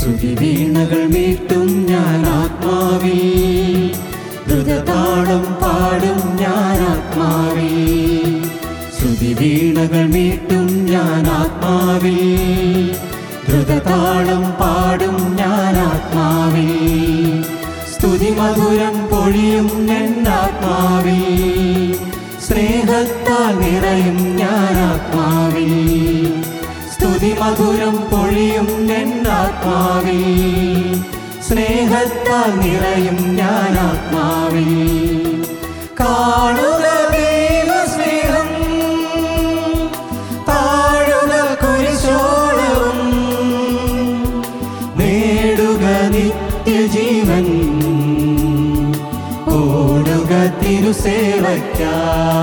ശ്രുതി വീണകൾ മീട്ടും ഞാൻ ആത്മാവിൽ ദ്രുതതാളം പാടും ഞാൻ ആത്മാവിൽ ശ്രുതി വീണകൾ മീട്ടും ഞാൻ ആത്മാവിൽ ദ്രുതതാളം പാടും ഞാൻ ആത്മാവിൽ സ്തുതി മധുരം പൊഴിയും എന്നാത്മാവിൽ സ്നേഹത്താൽ നിറയും ഞാൻ ആത്മാവിൽ സ്തുതി മധുരം പൊഴിയും എന്നാത്മാവിൽ സ്നേഹത്താൽ നിറയും ഞാൻ ആത്മാവിൽ കാണുക ദൈവസ്നേഹം താഴുക കുരിശോളവും നേടുക നിത്യജീവൻ ഓടുക തിരുസേവയ്ക്കാ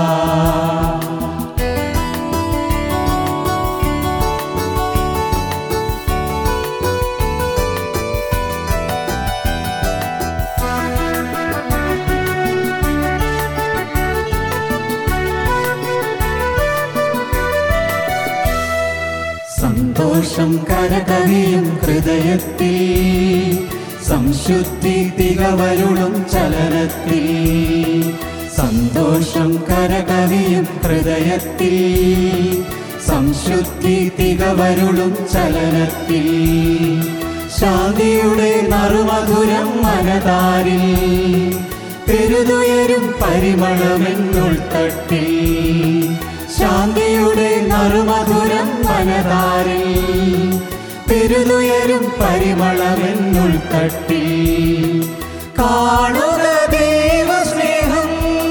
സന്തോഷം കരകവിയും ഹൃദയത്തിൽ സംശുദ്ധി തികവരുളും ചലനത്തിൽ സന്തോഷം കരകവിയും ഹൃദയത്തിൽ സംശുദ്ധി തികവരുളും ചലനത്തിൽ ശാന്തിയുടെ നറുമധുരം മനതാരിൽ പെരുതുയരും പരിമളമെന്നുൾത്തട്ടിൽ ശാന്തിയുടെ നറുമധുരം മനതാരിൽ പെരുതുയരും പരിമളമെന്നുൾത്തട്ടിൽ കാണുക ദൈവസ്നേഹം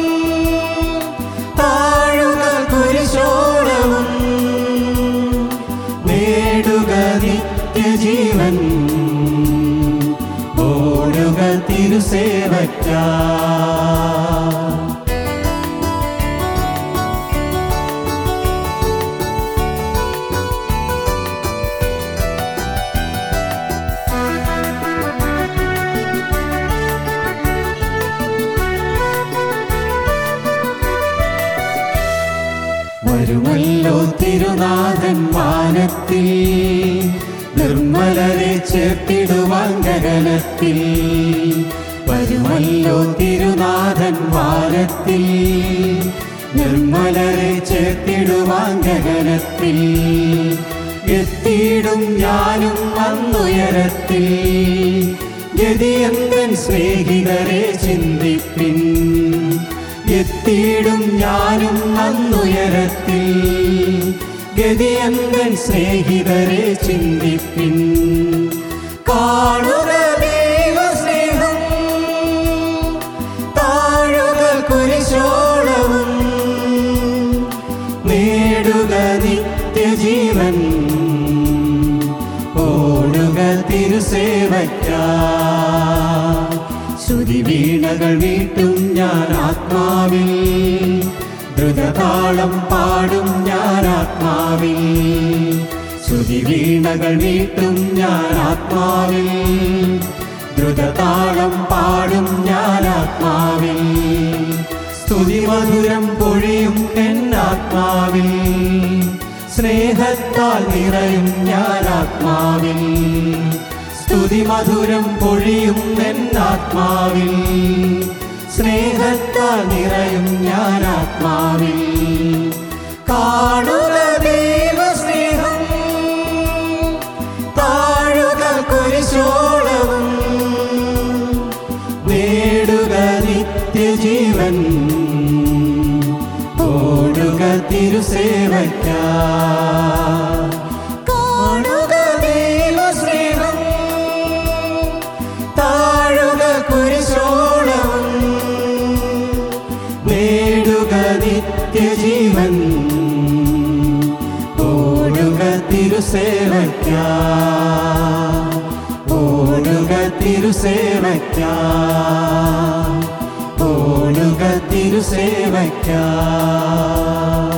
താഴുക കുരിശോളവും നേടുക നിത്യജീവൻ ഓടുക തിരുസേവയ്ക്കാ വരുമല്ലോ തിരുനാഥൻ വാനത്തിൽ നിർമ്മലരെ ചേർത്തിടുവാൻ ഗഗനത്തിൽ വരുമല്ലോ തിരുനാഥൻ വാനത്തിൽ നിർമ്മലരെ ചേർത്തിടുവാൻ ഗഗനത്തിൽ എത്തിയിടും ഞാനും അന്നുയരത്തിൽ ഗതിയന്തൻ സ്നേഹിതരെ ചിന്തിപ്പിൻ എത്തിയിടും ഞാനും അന്നുയരത്തിൽ ഗതിയന്തൻ സ്നേഹിതരെ ചിന്തിപ്പിൻ കാണുക ദൈവസ്നേഹം താഴുക കുരിശോളവും നേടുക നിത്യജീവൻ ഓടുക തിരുസേവയ്ക്കാ ശ്രുതി വീണകൾ വീട്ടും ഞാൻ ആത്മാവിൽ ദ്രുതതാളം പാടും ഞാൻ ആത്മാവിൽ ശ്രുതി വീണകൾ വീട്ടും ഞാൻ ആത്മാവിൽ ദ്രുതതാളം പാടും ഞാൻ ആത്മാവിൽ സ്തുതി മധുരം പൊഴിയും എന്നാത്മാവിൽ സ്നേഹത്താൽ നിറയും ഞാൻ ആത്മാവിൽ സ്തുതി മധുരം പൊഴിയും എന്നാത്മാവിൽ സ്നേഹത്താൽ നിറയും ഞാൻ ആത്മാവിൽ കാണുക ദൈവസ്നേഹം താഴുക കുരിശോളവും നേടുക നിത്യജീവൻ ഓടുക തിരുസേവയ്ക്കാ കാണുക ദൈവസ്നേഹം താഴുക കുരിശോളവും നേടുക നിത്യജീവൻ ഓടുക തിരുസേവയ്ക്കാ ഓടുക തിരുസേവയ്ക്കാ ഓടുക തിരുസേവയ്ക്കാ